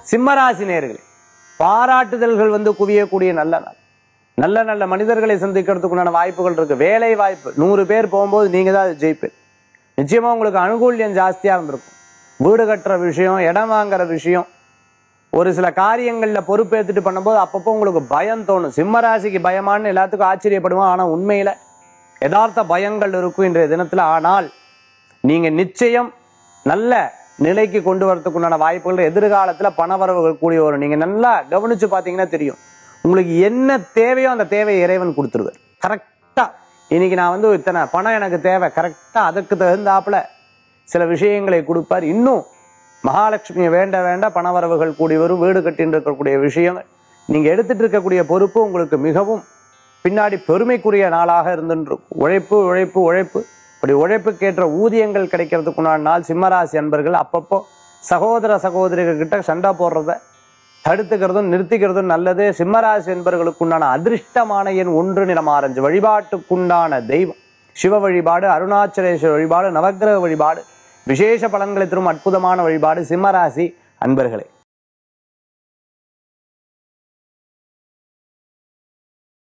சிம்மராசி நேர்களே பாராட்டுதல்கள் வந்து குவியக்கூடிய நல்ல நாள் நல்ல நல்ல மனிதர்களை சந்திக்கிறதுக்குண்டான வாய்ப்புகள் இருக்கு வேலை வாய்ப்பு நூறு பேர் போகும்போது நீங்க தான் அது ஜெயிப்பீர் நிச்சயமா உங்களுக்கு அனுகூல்யம் ஜாஸ்தியா இருந்திருக்கும் வீடு கட்டுற விஷயம் இடம் வாங்குற விஷயம் ஒரு சில காரியங்கள்ல பொறுப்பேத்துட்டு பண்ணும்போது அப்பப்போ உங்களுக்கு பயம் தோணும் சிம்ம ராசிக்கு பயமான்னு எல்லாத்துக்கும் ஆச்சரியப்படுவோம் ஆனா உண்மையில யதார்த்த பயங்கள் இருக்கும் இன்றைய தினத்துல ஆனால் நீங்க நிச்சயம் நல்ல நிலைக்கு கொண்டு வரதுக்குண்டான வாய்ப்புகள் எதிர்காலத்துல பணவரவுகள் கூடிய வரும் நீங்க நல்லா கவனிச்சு பாத்தீங்கன்னா தெரியும் உங்களுக்கு என்ன தேவையோ அந்த தேவையை இறைவன் கொடுத்துருவார் கரெக்டா இன்னைக்கு நான் வந்து இத்தனை பணம் எனக்கு தேவை கரெக்டா அதுக்கு தகுந்தாப்புல சில விஷயங்களை கொடுப்பார் இன்னும் மகாலட்சுமியை வேண்ட வேண்ட பணவரவுகள் கூடி வரும் வீடு கட்டின்னு இருக்கக்கூடிய விஷயங்கள் நீங்க எடுத்துட்டு இருக்கக்கூடிய பொறுப்பு உங்களுக்கு மிகவும் பின்னாடி பெருமைக்குரிய நாளாக இருந்துருக்கும் உழைப்பு உழைப்பு உழைப்பு இப்படி உழைப்புக்கேற்ற ஊதியங்கள் கிடைக்கிறதுக்குண்டான நாள் சிம்மராசி அன்பர்கள் அப்பப்போ சகோதர சகோதரிகள் கிட்ட சண்டை போடுறத தடுத்துக்கிறதும் நிறுத்திக்கிறதும் நல்லது சிம்மராசி என்பவர்களுக்குண்டான அதிர்ஷ்டமான எண் ஒன்று நிறம் ஆரஞ்சு வழிபாட்டுக்குண்டான தெய்வம் சிவ வழிபாடு அருணாச்சலேஸ்வர வழிபாடு நவக்கிரக வழிபாடு விசேஷ பலன்களை தரும் அற்புதமான வழிபாடு சிம்மராசி அன்பர்களே